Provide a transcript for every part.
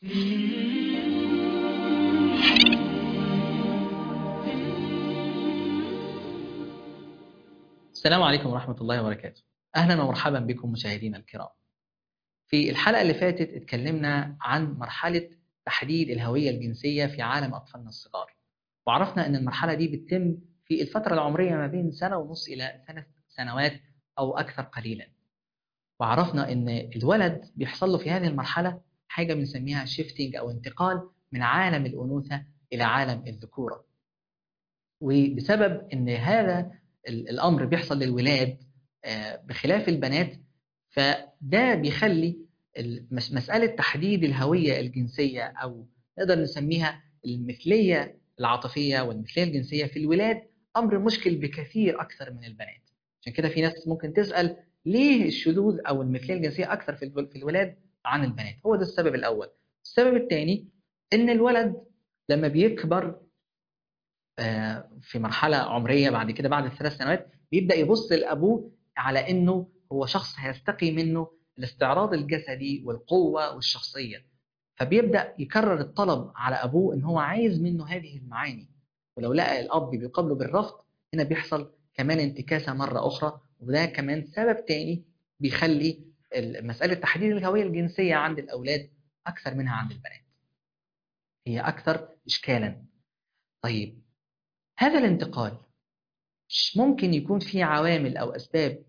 السلام عليكم ورحمة الله وبركاته أهلا ومرحبا بكم مشاهدينا الكرام في الحلقة اللي فاتت اتكلمنا عن مرحلة تحديد الهوية الجنسية في عالم أطفالنا الصغار وعرفنا أن المرحلة دي بتتم في الفترة العمرية ما بين سنة ونص إلى ثلاث سنوات أو أكثر قليلا وعرفنا أن الولد بيحصل له في هذه المرحلة حاجة بنسميها شيفتنج أو انتقال من عالم الأنوثة إلى عالم الذكورة وبسبب أن هذا الأمر بيحصل للولاد بخلاف البنات فده بيخلي مسألة تحديد الهوية الجنسية أو نقدر نسميها المثلية العاطفية والمثلية الجنسية في الولاد أمر مشكل بكثير أكثر من البنات عشان كده في ناس ممكن تسأل ليه الشذوذ أو المثلية الجنسية أكثر في الولاد عن البنات هو ده السبب الأول السبب الثاني إن الولد لما بيكبر في مرحلة عمرية بعد كده بعد الثلاث سنوات بيبدأ يبص لأبوه على إنه هو شخص هيستقي منه الاستعراض الجسدي والقوة والشخصية فبيبدأ يكرر الطلب على أبوه إن هو عايز منه هذه المعاني ولو لقى الأب بيقابله بالرفض هنا بيحصل كمان انتكاسة مرة أخرى وده كمان سبب تاني بيخلي مسألة تحديد الهوية الجنسية عند الأولاد أكثر منها عند البنات هي أكثر إشكالا طيب هذا الانتقال ممكن يكون فيه عوامل أو أسباب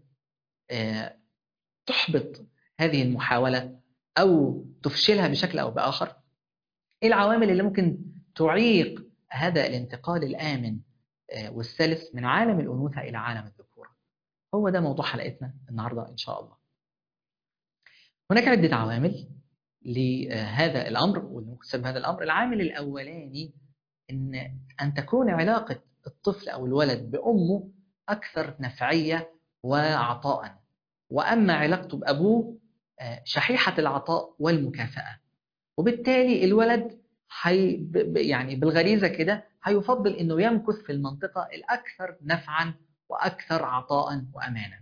تحبط هذه المحاولة أو تفشلها بشكل أو بآخر إيه العوامل اللي ممكن تعيق هذا الانتقال الآمن والسلس من عالم الأنوثة إلى عالم الذكورة هو ده موضوع حلقتنا النهاردة إن شاء الله هناك عدة عوامل لهذا الأمر والمكتسب هذا الأمر العامل الأولاني إن أن تكون علاقة الطفل أو الولد بأمه أكثر نفعية وعطاء وأما علاقته بأبوه شحيحة العطاء والمكافأة وبالتالي الولد حي يعني بالغريزة كده هيفضل أنه يمكث في المنطقة الأكثر نفعا وأكثر عطاء وأمانا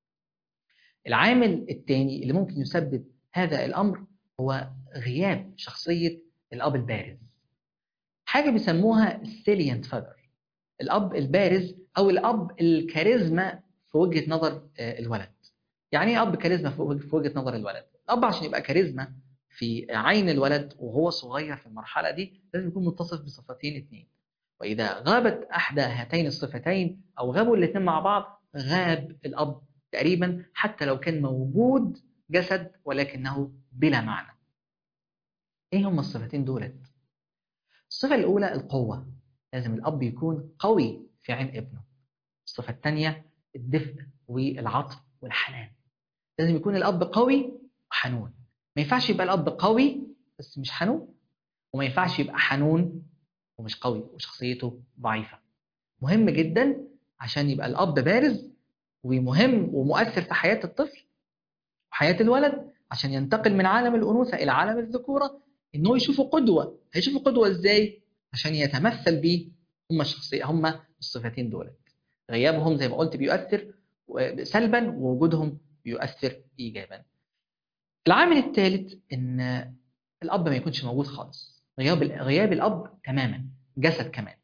العامل الثاني اللي ممكن يسبب هذا الأمر هو غياب شخصية الأب البارز حاجة بيسموها salient father الأب البارز أو الأب الكاريزما في وجهة نظر الولد يعني ايه أب كاريزما في وجهة نظر الولد الأب عشان يبقى كاريزما في عين الولد وهو صغير في المرحلة دي لازم يكون متصف بصفتين اثنين وإذا غابت أحدى هاتين الصفتين أو غابوا الاثنين مع بعض غاب الأب تقريبا حتى لو كان موجود جسد ولكنه بلا معنى ايه هم الصفتين دولت الصفة الأولى القوة لازم الأب يكون قوي في عين ابنه الصفة الثانية الدفء والعطف والحنان لازم يكون الأب قوي وحنون ما ينفعش يبقى الأب قوي بس مش حنون وما ينفعش يبقى حنون ومش قوي وشخصيته ضعيفة مهم جدا عشان يبقى الأب بارز ومهم ومؤثر في حياة الطفل وحياة الولد عشان ينتقل من عالم الأنوثة إلى عالم الذكورة إنه يشوفه قدوة هيشوفه قدوة إزاي؟ عشان يتمثل بيه هم الشخصية هم الصفتين دول غيابهم زي ما قلت بيؤثر سلبا ووجودهم بيؤثر إيجابا العامل الثالث إن الأب ما يكونش موجود خالص غياب غياب الأب تماما جسد كمان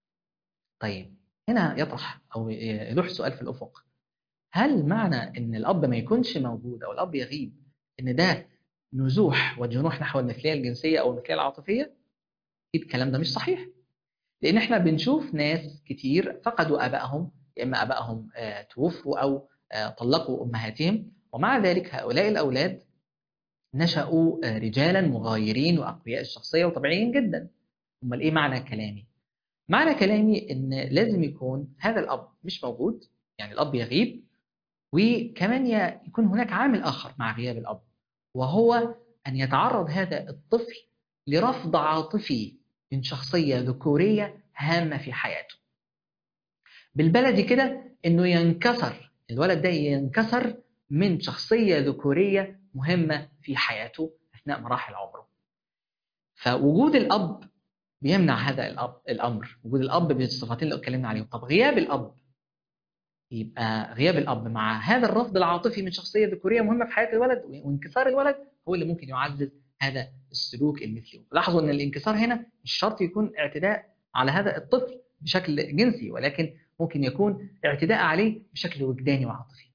طيب هنا يطرح أو يلوح سؤال في الأفق هل معنى إن الأب ما يكونش موجود أو الأب يغيب إن ده نزوح وجنوح نحو المثلية الجنسية أو المثلية العاطفية أكيد الكلام ده مش صحيح لأن إحنا بنشوف ناس كتير فقدوا آبائهم يا إما آبائهم آه توفوا أو آه طلقوا أمهاتهم ومع ذلك هؤلاء الأولاد نشأوا آه رجالا مغايرين وأقوياء الشخصية وطبيعيين جدا أمال إيه معنى كلامي؟ معنى كلامي إن لازم يكون هذا الأب مش موجود يعني الأب يغيب وكمان يكون هناك عامل آخر مع غياب الأب وهو أن يتعرض هذا الطفل لرفض عاطفي من شخصية ذكورية هامة في حياته بالبلدي كده أنه ينكسر الولد ده ينكسر من شخصية ذكورية مهمة في حياته أثناء مراحل عمره فوجود الأب بيمنع هذا الأب الأمر وجود الأب بالصفتين اللي اتكلمنا عليهم طب غياب الأب يبقى غياب الأب مع هذا الرفض العاطفي من شخصية ذكورية مهمة في حياة الولد وانكسار الولد هو اللي ممكن يعزز هذا السلوك المثلي لاحظوا ان الانكسار هنا مش شرط يكون اعتداء على هذا الطفل بشكل جنسي ولكن ممكن يكون اعتداء عليه بشكل وجداني وعاطفي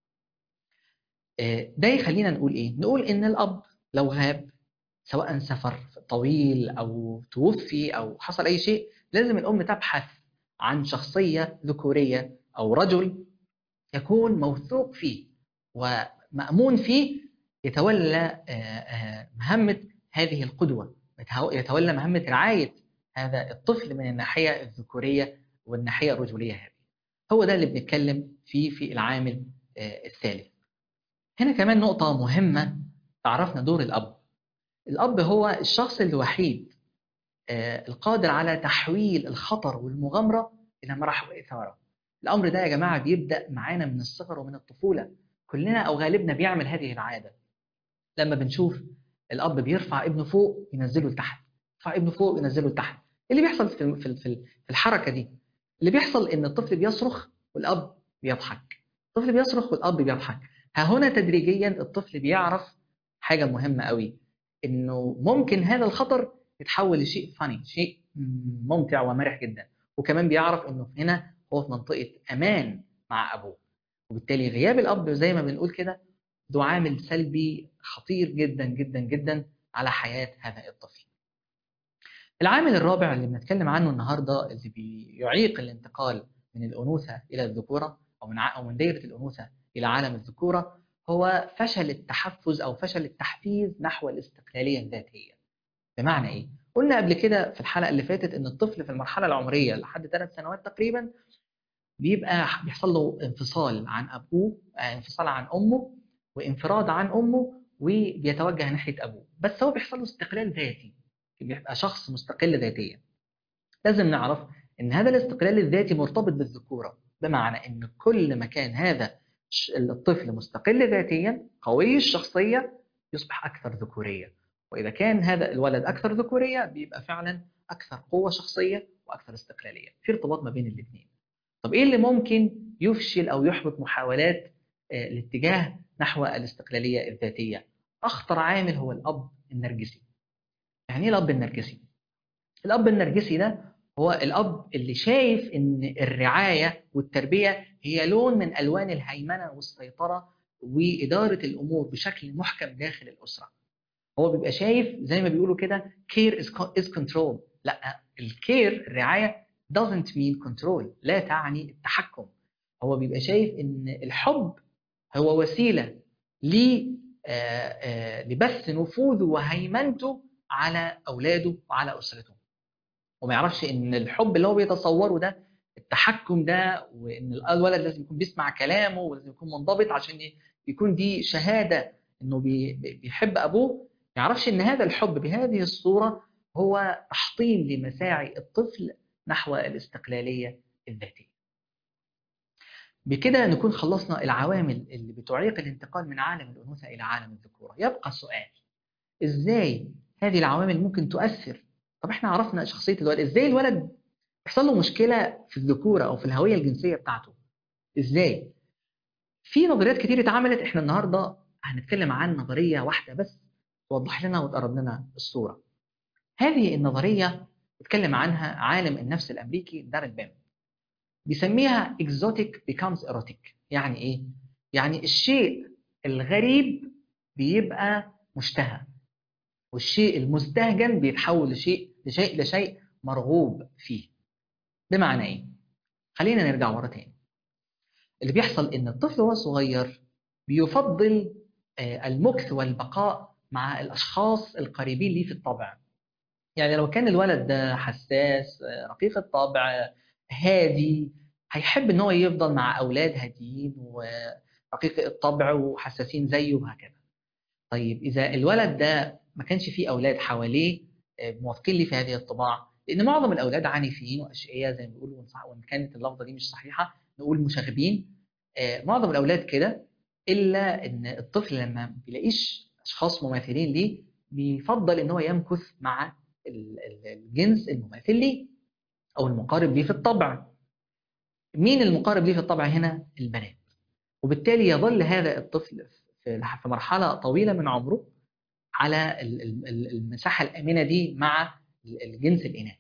ده يخلينا نقول ايه نقول ان الاب لو غاب سواء سفر طويل او توفي او حصل اي شيء لازم الام تبحث عن شخصيه ذكوريه او رجل يكون موثوق فيه ومامون فيه يتولى مهمه هذه القدوه يتولى مهمه رعايه هذا الطفل من الناحيه الذكوريه والناحيه الرجوليه هذه هو ده اللي بنتكلم فيه في العامل الثالث هنا كمان نقطه مهمه تعرفنا دور الاب الاب هو الشخص الوحيد القادر على تحويل الخطر والمغامره الى مرح واثاره الامر ده يا جماعه بيبدا معانا من الصغر ومن الطفوله كلنا او غالبنا بيعمل هذه العاده لما بنشوف الاب بيرفع ابنه فوق ينزله لتحت يرفع ابنه فوق ينزله لتحت اللي بيحصل في في في الحركه دي اللي بيحصل ان الطفل بيصرخ والاب بيضحك الطفل بيصرخ والاب بيضحك ها هنا تدريجيا الطفل بيعرف حاجه مهمه قوي انه ممكن هذا الخطر يتحول لشيء فاني شيء ممتع ومرح جدا وكمان بيعرف انه هنا هو في منطقه امان مع ابوه وبالتالي غياب الاب زي ما بنقول كده ده عامل سلبي خطير جدا جدا جدا على حياه هذا الطفل العامل الرابع اللي بنتكلم عنه النهارده اللي بيعيق الانتقال من الانوثه الى الذكوره او من او من دائره الانوثه الى عالم الذكوره هو فشل التحفز او فشل التحفيز نحو الاستقلاليه الذاتيه. بمعنى ايه؟ قلنا قبل كده في الحلقه اللي فاتت ان الطفل في المرحله العمريه لحد ثلاث سنوات تقريبا بيبقى بيحصل له انفصال عن ابوه انفصال عن امه وانفراد عن امه وبيتوجه ناحيه ابوه، بس هو بيحصل له استقلال ذاتي بيبقى شخص مستقل ذاتيا. لازم نعرف ان هذا الاستقلال الذاتي مرتبط بالذكوره، بمعنى ان كل ما كان هذا الطفل مستقل ذاتيا قوي الشخصيه يصبح اكثر ذكوريه، واذا كان هذا الولد اكثر ذكوريه بيبقى فعلا اكثر قوه شخصيه واكثر استقلاليه، في ارتباط ما بين الاثنين. طب ايه اللي ممكن يفشل او يحبط محاولات الاتجاه نحو الاستقلاليه الذاتيه؟ اخطر عامل هو الاب النرجسي. يعني ايه الاب النرجسي؟ الاب النرجسي ده هو الاب اللي شايف ان الرعايه والتربيه هي لون من الوان الهيمنه والسيطره واداره الامور بشكل محكم داخل الاسره. هو بيبقى شايف زي ما بيقولوا كده care is, is control لا الكير الرعايه doesn't mean control لا تعني التحكم هو بيبقى شايف ان الحب هو وسيله ل لبث نفوذه وهيمنته على اولاده وعلى اسرته وما يعرفش ان الحب اللي هو بيتصوره ده التحكم ده وان الولد لازم يكون بيسمع كلامه ولازم يكون منضبط عشان يكون دي شهاده انه بيحب ابوه ما يعرفش ان هذا الحب بهذه الصوره هو تحطيم لمساعي الطفل نحو الاستقلاليه الذاتيه. بكده نكون خلصنا العوامل اللي بتعيق الانتقال من عالم الانوثه الى عالم الذكوره، يبقى سؤال ازاي هذه العوامل ممكن تؤثر؟ طب احنا عرفنا شخصيه الولد، ازاي الولد يحصل له مشكله في الذكوره او في الهويه الجنسيه بتاعته؟ ازاي؟ في نظريات كتير اتعملت احنا النهارده هنتكلم عن نظريه واحده بس توضح لنا وتقرب لنا الصوره. هذه النظريه اتكلم عنها عالم النفس الامريكي داريل بيم. بيسميها exotic becomes erotic يعني ايه؟ يعني الشيء الغريب بيبقى مشتهى والشيء المستهجن بيتحول لشيء لشيء لشيء مرغوب فيه. بمعنى ايه؟ خلينا نرجع ورا تاني. اللي بيحصل ان الطفل وهو صغير بيفضل المكث والبقاء مع الاشخاص القريبين ليه في الطبع. يعني لو كان الولد ده حساس رقيق الطبع هادي هيحب ان هو يفضل مع اولاد هاديين ورقيق الطبع وحساسين زيه وهكذا. طيب اذا الولد ده ما كانش فيه اولاد حواليه موافقين ليه في هذه الطباع لان معظم الاولاد عنيفين واشقياء زي ما بيقولوا وان كانت اللفظه دي مش صحيحه نقول مشاغبين معظم الاولاد كده الا ان الطفل لما ما بيلاقيش اشخاص مماثلين ليه بيفضل ان هو يمكث مع الجنس المماثل ليه او المقارب ليه في الطبع مين المقارب ليه في الطبع هنا البنات وبالتالي يظل هذا الطفل في مرحله طويله من عمره على ال- ال- ال- المساحه الامنه دي مع ال- الجنس الاناث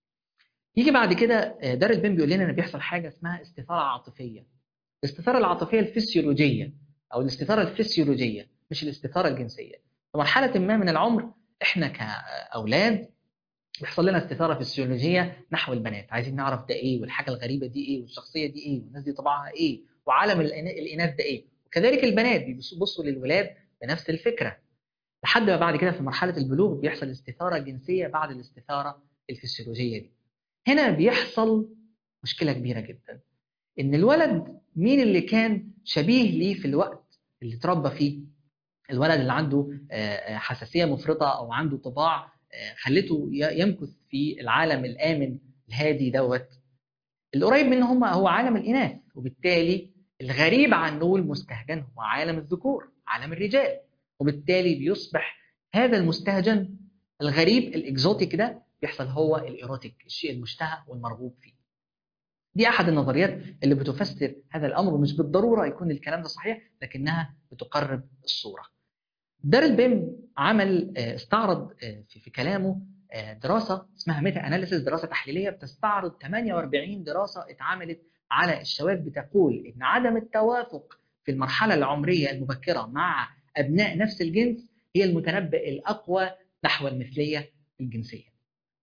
يجي بعد كده آه، دار البين بيقول لنا ان بيحصل حاجه اسمها استثاره عاطفيه الاستثاره العاطفيه الفسيولوجيه او الاستثاره الفسيولوجيه مش الاستثاره الجنسيه في مرحله ما من العمر احنا كاولاد بيحصل لنا استثاره فسيولوجيه نحو البنات عايزين نعرف ده ايه والحاجه الغريبه دي ايه والشخصيه دي ايه والناس دي طبعها ايه وعالم الإنا- الاناث ده ايه وكذلك البنات بيبصوا للولاد بنفس الفكره لحد ما بعد كده في مرحله البلوغ بيحصل استثاره جنسيه بعد الاستثاره الفسيولوجيه دي هنا بيحصل مشكله كبيره جدا ان الولد مين اللي كان شبيه ليه في الوقت اللي اتربى فيه الولد اللي عنده آه، آه، حساسيه مفرطه او عنده طباع آه، خلته ي- يمكث في العالم الامن الهادي دوت القريب منه هم هو عالم الاناث وبالتالي الغريب عنه والمستهجن هو عالم الذكور عالم الرجال وبالتالي بيصبح هذا المستهجن الغريب الاكزوتيك ده بيحصل هو الايروتيك الشيء المشتهى والمرغوب فيه دي احد النظريات اللي بتفسر هذا الامر ومش بالضروره يكون الكلام ده صحيح لكنها بتقرب الصوره دار البيم عمل آه، استعرض آه، في في كلامه آه، دراسه اسمها ميتا اناليسيس دراسه تحليليه بتستعرض 48 دراسه اتعملت على الشباب بتقول ان عدم التوافق في المرحله العمريه المبكره مع ابناء نفس الجنس هي المتنبئ الاقوى نحو المثليه الجنسيه.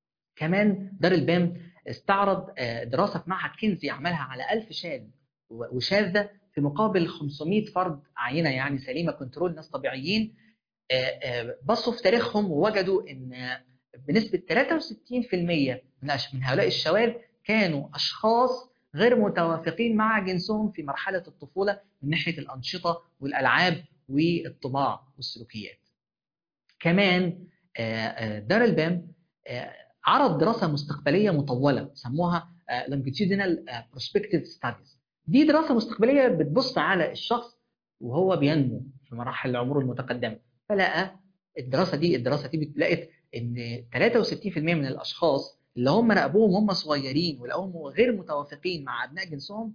كمان دار البام استعرض آه، دراسه في معهد كنزي عملها على 1000 شاذ و- وشاذه في مقابل 500 فرد عينه يعني سليمه كنترول ناس طبيعيين آه، آه، بصوا في تاريخهم ووجدوا ان آه، بنسبه 63% من أش- من هؤلاء الشواذ كانوا اشخاص غير متوافقين مع جنسهم في مرحله الطفوله من ناحيه الانشطه والالعاب والطباع والسلوكيات. كمان آه، آه، دار البام آه، عرض دراسه مستقبليه مطوله سموها آه، longitudinal آه، prospective studies. دي دراسه مستقبليه بتبص على الشخص وهو بينمو في مراحل العمر المتقدمه فلقى الدراسه دي الدراسه دي لقت ان 63% من الاشخاص اللي هم راقبوهم هم صغيرين ولقوهم غير متوافقين مع ابناء جنسهم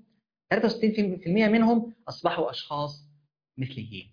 63% منهم اصبحوا اشخاص مثليين.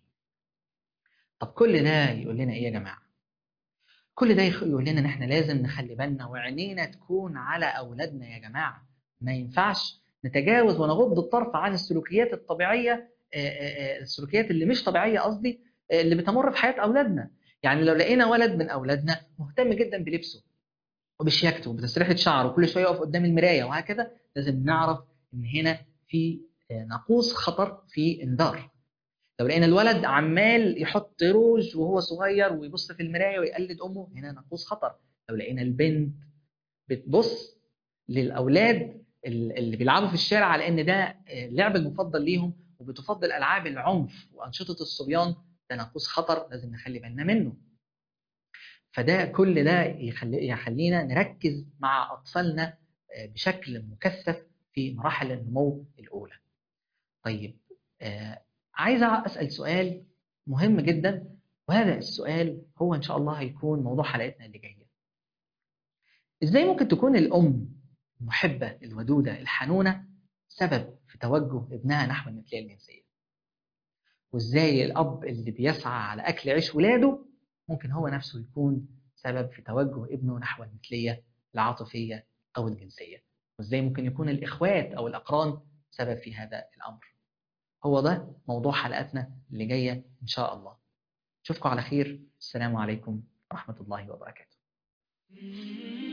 طب كل ده يقول لنا ايه يا جماعه؟ كل ده يخ- يقول لنا ان احنا لازم نخلي بالنا وعينينا تكون على اولادنا يا جماعه ما ينفعش نتجاوز ونغض الطرف عن السلوكيات الطبيعيه آه، آه، آه، السلوكيات اللي مش طبيعيه قصدي آه، اللي بتمر في حياه اولادنا يعني لو لقينا ولد من اولادنا مهتم جدا بلبسه وبشياكته وبتسريحه شعره وكل شويه يقف قدام المرايه وهكذا لازم نعرف ان هنا في آه، ناقوس خطر في انذار لو لقينا الولد عمال يحط روج وهو صغير ويبص في المرايه ويقلد امه هنا ناقوس خطر لو لقينا البنت بتبص للاولاد ال- اللي بيلعبوا في الشارع على ان ده آه، اللعب المفضل ليهم وبتفضل العاب العنف وانشطه الصبيان ده ناقوس خطر لازم نخلي بالنا منه فده كل ده يخلي يخلينا نركز مع اطفالنا آه، بشكل مكثف في مراحل النمو الاولى طيب آه، عايز اسال سؤال مهم جدا وهذا السؤال هو ان شاء الله هيكون موضوع حلقتنا اللي جايه ازاي ممكن تكون الام المحبه الودوده الحنونه سبب في توجه ابنها نحو المثليه الجنسيه وازاي الاب اللي بيسعى على اكل عيش ولاده ممكن هو نفسه يكون سبب في توجه ابنه نحو المثليه العاطفيه او الجنسيه وازاي ممكن يكون الاخوات او الاقران سبب في هذا الامر هو ده موضوع حلقتنا اللي جايه ان شاء الله اشوفكم على خير السلام عليكم ورحمه الله وبركاته